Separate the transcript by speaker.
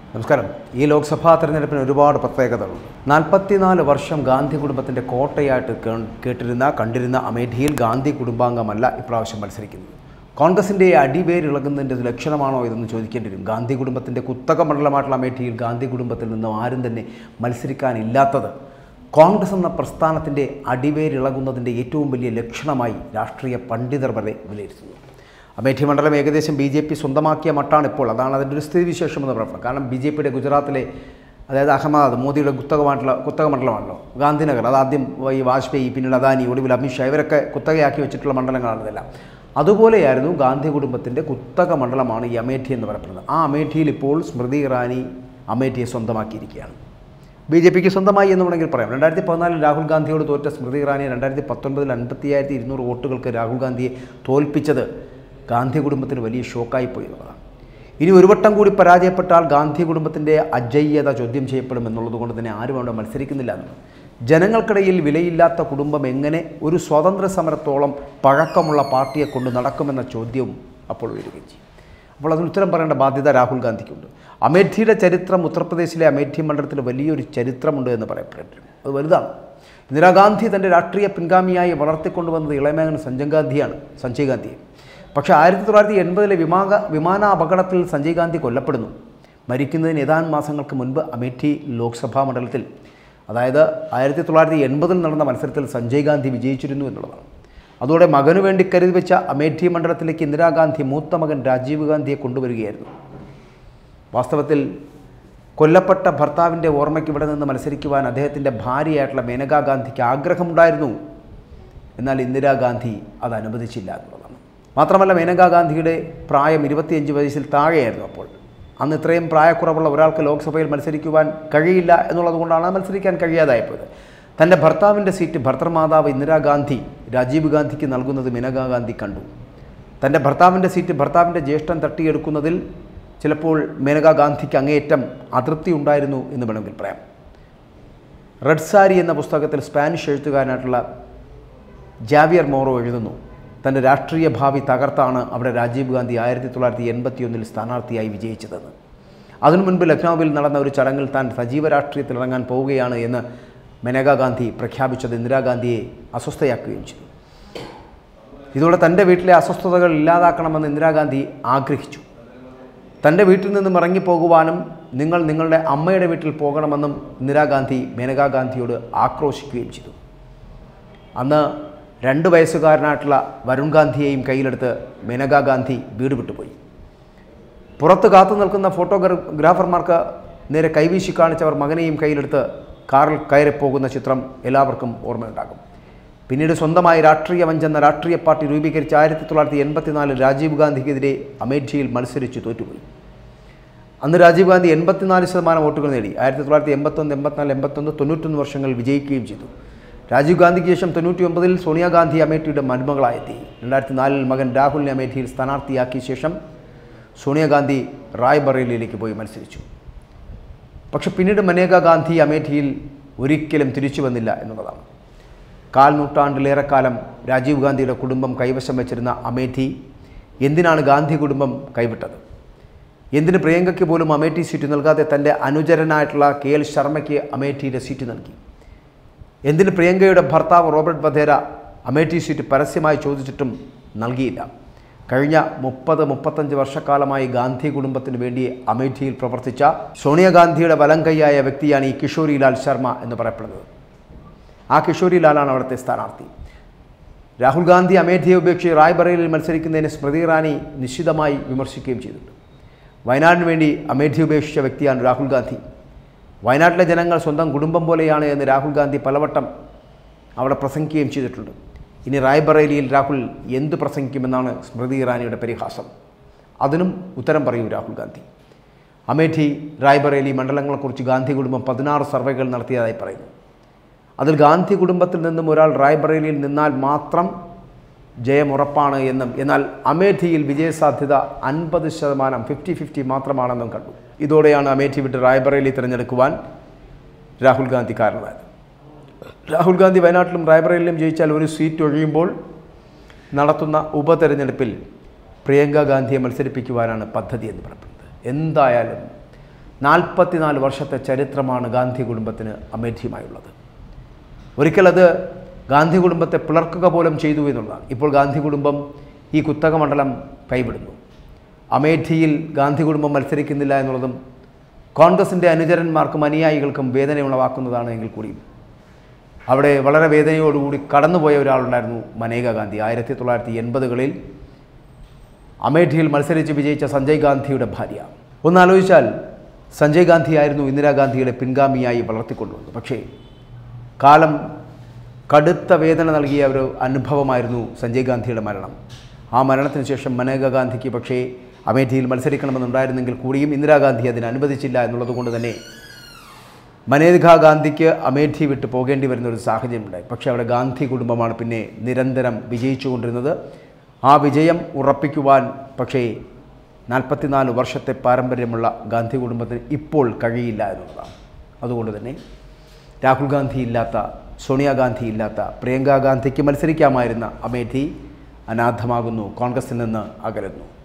Speaker 1: നമസ്കാരം ഈ ലോക്സഭാ തെരഞ്ഞെടുപ്പിന് ഒരുപാട് പ്രത്യേകതകളുണ്ട് നാൽപ്പത്തിനാല് വർഷം ഗാന്ധി കുടുംബത്തിൻ്റെ കോട്ടയായിട്ട് കേ- കേട്ടിരുന്ന കണ്ടിരുന്ന അമേഠിയിൽ ഗാന്ധി കുടുംബാംഗമല്ല ഇപ്രാവശ്യം മത്സരിക്കുന്നത് കോൺഗ്രസിൻ്റെ അടിവേരിളകുന്നതിൻ്റെ ലക്ഷണമാണോ ഇതെന്ന് ചോദിക്കേണ്ടി വരും ഗാന്ധി കുടുംബത്തിൻ്റെ കുത്തക മണ്ഡലമായിട്ടുള്ള അമേഠിയിൽ ഗാന്ധി കുടുംബത്തിൽ നിന്നും ആരും തന്നെ മത്സരിക്കാനില്ലാത്തത് കോൺഗ്രസ് എന്ന പ്രസ്ഥാനത്തിൻ്റെ അടിവേരിളകുന്നതിൻ്റെ ഏറ്റവും വലിയ ലക്ഷണമായി രാഷ്ട്രീയ പണ്ഡിതർ വരെ വിലയിരുത്തുന്നു അമേഠി മണ്ഡലം ഏകദേശം ബി ജെ പി സ്വന്തമാക്കിയ മട്ടാണ് ഇപ്പോൾ അതാണ് അതിൻ്റെ ഒരു സ്ഥിതിവിശേഷം എന്ന് പറയുന്നത് കാരണം ബി ജെ പിയുടെ ഗുജറാത്തിലെ അതായത് അഹമ്മദാബാദ് മോദിയുടെ കുത്തകമായിട്ടുള്ള കുത്തക മണ്ഡലമാണല്ലോ ഗാന്ധിനഗർ അതാദ്യം ഈ വാജ്പേയി പിന്നീട് അദാനി ഒടുവിൽ അമിത്ഷാ ഇവരൊക്കെ കുത്തകയാക്കി വെച്ചിട്ടുള്ള മണ്ഡലങ്ങളാണ് ഇതെല്ലാം അതുപോലെയായിരുന്നു ഗാന്ധി കുടുംബത്തിൻ്റെ കുത്തക മണ്ഡലമാണ് ഈ അമേഠി എന്ന് പറയപ്പെടുന്നത് ആ അമേഠിയിൽ ഇപ്പോൾ സ്മൃതി ഇറാനി അമേഠിയെ സ്വന്തമാക്കിയിരിക്കുകയാണ് ബി ജെ പിക്ക് സ്വന്തമായി എന്ന് വേണമെങ്കിൽ പറയാം രണ്ടായിരത്തി പതിനാലിൽ രാഹുൽ ഗാന്ധിയോട് തോറ്റ സ്മൃതി ഇറാനി രണ്ടായിരത്തി പത്തൊൻപതിൽ അൻപത്തിയായിരത്തി ഇരുന്നൂറ് വോട്ടുകൾക്ക് രാഹുൽ ഗാന്ധിയെ തോൽപ്പിച്ചത് ഗാന്ധി കുടുംബത്തിന് വലിയ ഷോക്കായി പോയി എന്നുള്ളതാണ് ഇനി ഒരു വട്ടം കൂടി പരാജയപ്പെട്ടാൽ ഗാന്ധി കുടുംബത്തിൻ്റെ അജയ്യത ചോദ്യം ചെയ്യപ്പെടും എന്നുള്ളത് കൊണ്ട് തന്നെ ആരും അവിടെ മത്സരിക്കുന്നില്ല എന്നുള്ളത് ജനങ്ങൾക്കിടയിൽ വിലയില്ലാത്ത കുടുംബം എങ്ങനെ ഒരു സ്വാതന്ത്ര്യ സമരത്തോളം പഴക്കമുള്ള പാർട്ടിയെ കൊണ്ട് നടക്കുമെന്ന ചോദ്യവും അപ്പോൾ വരികയും ചെയ്യും അപ്പോൾ അതിന് ഉത്തരം പറയേണ്ട ബാധ്യത രാഹുൽ ഗാന്ധിക്കുണ്ട് അമേഠിയുടെ ചരിത്രം ഉത്തർപ്രദേശിലെ അമേഠി മണ്ഡലത്തിൽ വലിയൊരു ചരിത്രമുണ്ട് എന്ന് പറയപ്പെട്ടിട്ടുണ്ട് അത് വലുതാണ് ഇന്ദിരാഗാന്ധി തൻ്റെ രാഷ്ട്രീയ പിൻഗാമിയായി വളർത്തിക്കൊണ്ടുവന്നത് ഇളയമകൻ സഞ്ജയ് ഗാന്ധിയാണ് സഞ്ജയ് ഗാന്ധിയെ പക്ഷേ ആയിരത്തി തൊള്ളായിരത്തി എൺപതിലെ വിമാന വിമാന അപകടത്തിൽ സഞ്ജയ് ഗാന്ധി കൊല്ലപ്പെടുന്നു മരിക്കുന്നതിന് ഏതാനും മാസങ്ങൾക്ക് മുൻപ് അമേഠി ലോക്സഭാ മണ്ഡലത്തിൽ അതായത് ആയിരത്തി തൊള്ളായിരത്തി എൺപതിൽ നടന്ന മത്സരത്തിൽ സഞ്ജയ് ഗാന്ധി വിജയിച്ചിരുന്നു എന്നുള്ളതാണ് അതോടെ മകനു വേണ്ടി കരുതി വെച്ച അമേഠി മണ്ഡലത്തിലേക്ക് ഇന്ദിരാഗാന്ധി മൂത്ത മകൻ രാജീവ് ഗാന്ധിയെ കൊണ്ടുവരികയായിരുന്നു വാസ്തവത്തിൽ കൊല്ലപ്പെട്ട ഭർത്താവിൻ്റെ ഓർമ്മയ്ക്ക് ഇവിടെ നിന്ന് മത്സരിക്കുവാൻ അദ്ദേഹത്തിൻ്റെ ഭാര്യയായിട്ടുള്ള മേനകാ ഗാന്ധിക്ക് ആഗ്രഹമുണ്ടായിരുന്നു എന്നാൽ ഇന്ദിരാഗാന്ധി അത് അനുവദിച്ചില്ല എന്നുള്ളതാണ് മാത്രമല്ല മേനകാ ഗാന്ധിയുടെ പ്രായം ഇരുപത്തിയഞ്ച് വയസ്സിൽ താഴെയായിരുന്നു അപ്പോൾ അന്ന് ഇത്രയും പ്രായക്കുറവുള്ള ഒരാൾക്ക് ലോക്സഭയിൽ മത്സരിക്കുവാൻ കഴിയില്ല എന്നുള്ളത് കൊണ്ടാണ് മത്സരിക്കാൻ കഴിയാതായിപ്പോയത് തൻ്റെ ഭർത്താവിൻ്റെ സീറ്റ് ഭർത്തൃമാതാവ് ഇന്ദിരാഗാന്ധി രാജീവ് ഗാന്ധിക്ക് നൽകുന്നത് മേനകാ ഗാന്ധി കണ്ടു തൻ്റെ ഭർത്താവിൻ്റെ സീറ്റ് ഭർത്താവിൻ്റെ ജ്യേഷ്ഠൻ തട്ടിയെടുക്കുന്നതിൽ ചിലപ്പോൾ മേനകാ ഗാന്ധിക്ക് അങ്ങേയറ്റം അതൃപ്തി ഉണ്ടായിരുന്നു എന്ന് വേണമെങ്കിൽ പറയാം റെഡ് സാരി എന്ന പുസ്തകത്തിൽ സ്പാനിഷ് എഴുത്തുകാരനായിട്ടുള്ള ജാവിയർ മോറോ എഴുതുന്നു തൻ്റെ രാഷ്ട്രീയ ഭാവി തകർത്താണ് അവിടെ രാജീവ് ഗാന്ധി ആയിരത്തി തൊള്ളായിരത്തി എൺപത്തിയൊന്നിൽ സ്ഥാനാർത്ഥിയായി വിജയിച്ചതെന്ന് അതിനു മുൻപ് ലക്നൌവിൽ നടന്ന ഒരു ചടങ്ങിൽ താൻ സജീവ രാഷ്ട്രീയത്തിൽ ഇറങ്ങാൻ പോവുകയാണ് എന്ന് മേനകാ ഗാന്ധി പ്രഖ്യാപിച്ചത് ഇന്ദിരാഗാന്ധിയെ അസ്വസ്ഥയാക്കുകയും ചെയ്തു ഇതോടെ തൻ്റെ വീട്ടിലെ അസ്വസ്ഥതകൾ ഇല്ലാതാക്കണമെന്ന് ഇന്ദിരാഗാന്ധി ആഗ്രഹിച്ചു തൻ്റെ വീട്ടിൽ നിന്നും ഇറങ്ങിപ്പോകുവാനും നിങ്ങൾ നിങ്ങളുടെ അമ്മയുടെ വീട്ടിൽ പോകണമെന്നും ഇന്ദിരാഗാന്ധി മേനകാ ഗാന്ധിയോട് ആക്രോശിക്കുകയും ചെയ്തു അന്ന് രണ്ട് വയസ്സുകാരനായിട്ടുള്ള വരുൺ ഗാന്ധിയെയും കയ്യിലെടുത്ത് മേനകാ ഗാന്ധി വീട് വിട്ടുപോയി പുറത്ത് കാത്തു നിൽക്കുന്ന ഫോട്ടോഗ്രാഫർമാർക്ക് നേരെ കൈവീശി കാണിച്ചവർ മകനെയും കയ്യിലെടുത്ത് കാറിൽ കയറിപ്പോകുന്ന ചിത്രം എല്ലാവർക്കും ഓർമ്മയുണ്ടാകും പിന്നീട് സ്വന്തമായി രാഷ്ട്രീയ വഞ്ചെന്ന രാഷ്ട്രീയ പാർട്ടി രൂപീകരിച്ച ആയിരത്തി തൊള്ളായിരത്തി എൺപത്തിനാലിൽ രാജീവ് ഗാന്ധിക്കെതിരെ അമേഠിയിൽ മത്സരിച്ച് തോറ്റുപോയി അന്ന് രാജീവ് ഗാന്ധി എൺപത്തിനാല് ശതമാനം വോട്ടുകൾ നേടി ആയിരത്തി തൊള്ളായിരത്തി എൺപത്തൊന്ന് എൺപത്തിനാല് എൺപത്തൊന്ന് തൊണ്ണൂറ്റൊന്ന് വർഷങ്ങൾ വിജയിക്കുകയും ചെയ്തു രാജീവ് ഗാന്ധിക്ക് ശേഷം തൊണ്ണൂറ്റി ഒമ്പതിൽ സോണിയാഗാന്ധി അമേഠിയുടെ മരുമകളായെത്തി രണ്ടായിരത്തി നാലിൽ മകൻ രാഹുലിനെ അമേഠിയിൽ സ്ഥാനാർത്ഥിയാക്കിയ ശേഷം സോണിയാഗാന്ധി റായ്ബറേലിയിലേക്ക് പോയി മത്സരിച്ചു പക്ഷെ പിന്നീട് മനേക ഗാന്ധി അമേഠിയിൽ ഒരിക്കലും തിരിച്ചു വന്നില്ല എന്നുള്ളതാണ് കാൽ നൂറ്റാണ്ടിലേറെക്കാലം രാജീവ് ഗാന്ധിയുടെ കുടുംബം കൈവശം വെച്ചിരുന്ന അമേഠി എന്തിനാണ് ഗാന്ധി കുടുംബം കൈവിട്ടത് എന്തിന് പ്രിയങ്കയ്ക്ക് പോലും അമേഠി സീറ്റ് നൽകാതെ തൻ്റെ അനുചരനായിട്ടുള്ള കെ എൽ ശർമ്മയ്ക്ക് അമേഠിയുടെ സീറ്റ് നൽകി എന്തിന് പ്രിയങ്കയുടെ ഭർത്താവ് റോബർട്ട് വധേര അമേഠി സീറ്റ് പരസ്യമായി ചോദിച്ചിട്ടും നൽകിയില്ല കഴിഞ്ഞ മുപ്പത് മുപ്പത്തഞ്ച് വർഷക്കാലമായി ഗാന്ധി കുടുംബത്തിന് വേണ്ടി അമേഠിയിൽ പ്രവർത്തിച്ച സോണിയാഗാന്ധിയുടെ വലം കൈയായ വ്യക്തിയാണ് ഈ കിഷോരിലാൽ ശർമ്മ എന്ന് പറയപ്പെടുന്നത് ആ കിഷോരിലാലാണ് അവിടുത്തെ സ്ഥാനാർത്ഥി രാഹുൽ ഗാന്ധി അമേഠിയെ ഉപേക്ഷിച്ച് റായ്ബറേലിയിൽ മത്സരിക്കുന്നതിന് സ്മൃതി ഇറാനി നിശ്ചിതമായി വിമർശിക്കുകയും ചെയ്തിട്ടുണ്ട് വയനാടിന് വേണ്ടി അമേഠി ഉപേക്ഷിച്ച വ്യക്തിയാണ് രാഹുൽ ഗാന്ധി വയനാട്ടിലെ ജനങ്ങൾ സ്വന്തം കുടുംബം പോലെയാണ് എന്ന് രാഹുൽ ഗാന്ധി പലവട്ടം അവിടെ പ്രസംഗിക്കുകയും ചെയ്തിട്ടുണ്ട് ഇനി റായ്ബറേലിയിൽ രാഹുൽ എന്ത് പ്രസംഗിക്കുമെന്നാണ് സ്മൃതി ഇറാനിയുടെ പരിഹാസം അതിനും ഉത്തരം പറയൂ രാഹുൽ ഗാന്ധി അമേഠി റായ്ബറേലി മണ്ഡലങ്ങളെക്കുറിച്ച് ഗാന്ധി കുടുംബം പതിനാറ് സർവേകൾ നടത്തിയതായി പറയുന്നു അതിൽ ഗാന്ധി കുടുംബത്തിൽ നിന്നും ഒരാൾ റായ്ബറേലിയിൽ നിന്നാൽ മാത്രം ജയമുറപ്പാണ് എന്നും എന്നാൽ അമേഠിയിൽ വിജയസാധ്യത അൻപത് ശതമാനം ഫിഫ്റ്റി ഫിഫ്റ്റി മാത്രമാണെന്നും കണ്ടു ഇതോടെയാണ് അമേഠി വിട്ട് റായ്ബറേലി തിരഞ്ഞെടുക്കുവാൻ രാഹുൽ ഗാന്ധി കാരണമായത് രാഹുൽ ഗാന്ധി വയനാട്ടിലും റായ്ബറേലിലും ജയിച്ചാൽ ഒരു സീറ്റ് ഒഴിയുമ്പോൾ നടത്തുന്ന ഉപതെരഞ്ഞെടുപ്പിൽ പ്രിയങ്ക ഗാന്ധിയെ മത്സരിപ്പിക്കുവാനാണ് പദ്ധതി എന്ന് പറയുന്നത് എന്തായാലും നാൽപ്പത്തിനാല് വർഷത്തെ ചരിത്രമാണ് ഗാന്ധി കുടുംബത്തിന് അമേഠിയുമായുള്ളത് ഒരിക്കൽ അത് ഗാന്ധി കുടുംബത്തെ പിളർക്കുക പോലും ചെയ്തു എന്നുള്ളതാണ് ഇപ്പോൾ ഗാന്ധി കുടുംബം ഈ കുത്തക മണ്ഡലം കൈവിടുന്നു അമേഠിയിൽ ഗാന്ധി കുടുംബം മത്സരിക്കുന്നില്ല എന്നുള്ളതും കോൺഗ്രസിൻ്റെ അനുചരന്മാർക്കും അനുയായികൾക്കും വേദന ഉളവാക്കുന്നതാണ് എങ്കിൽ കൂടിയും അവിടെ വളരെ വേദനയോടുകൂടി കടന്നുപോയ ഒരാളുണ്ടായിരുന്നു മനേക ഗാന്ധി ആയിരത്തി തൊള്ളായിരത്തി എൺപതുകളിൽ അമേഠിയിൽ മത്സരിച്ച് വിജയിച്ച സഞ്ജയ് ഗാന്ധിയുടെ ഭാര്യ ഒന്നാലോചിച്ചാൽ സഞ്ജയ് ഗാന്ധി ആയിരുന്നു ഇന്ദിരാഗാന്ധിയുടെ പിൻഗാമിയായി വളർത്തിക്കൊണ്ടുവന്നത് പക്ഷേ കാലം കടുത്ത വേദന നൽകിയ ഒരു അനുഭവമായിരുന്നു സഞ്ജയ് ഗാന്ധിയുടെ മരണം ആ മരണത്തിന് ശേഷം മനേക ഗാന്ധിക്ക് പക്ഷേ അമേഠിയിൽ മത്സരിക്കണമെന്നുണ്ടായിരുന്നെങ്കിൽ കൂടിയും ഇന്ദിരാഗാന്ധി അതിന് അനുവദിച്ചില്ല എന്നുള്ളത് കൊണ്ട് തന്നെ മനേക ഗാന്ധിക്ക് അമേഠി വിട്ട് പോകേണ്ടി വരുന്ന ഒരു സാഹചര്യമുണ്ടായി പക്ഷേ അവിടെ ഗാന്ധി കുടുംബമാണ് പിന്നെ നിരന്തരം വിജയിച്ചുകൊണ്ടിരുന്നത് ആ വിജയം ഉറപ്പിക്കുവാൻ പക്ഷേ നാൽപ്പത്തിനാല് വർഷത്തെ പാരമ്പര്യമുള്ള ഗാന്ധി കുടുംബത്തിന് ഇപ്പോൾ കഴിയില്ല എന്നുള്ളതാണ് അതുകൊണ്ട് തന്നെ രാഹുൽ ഗാന്ധി ഇല്ലാത്ത സോണിയാഗാന്ധി ഇല്ലാത്ത പ്രിയങ്ക ഗാന്ധിക്ക് മത്സരിക്കാമായിരുന്ന അമേഠി അനാഥമാകുന്നു കോൺഗ്രസിൽ നിന്ന് അകലുന്നു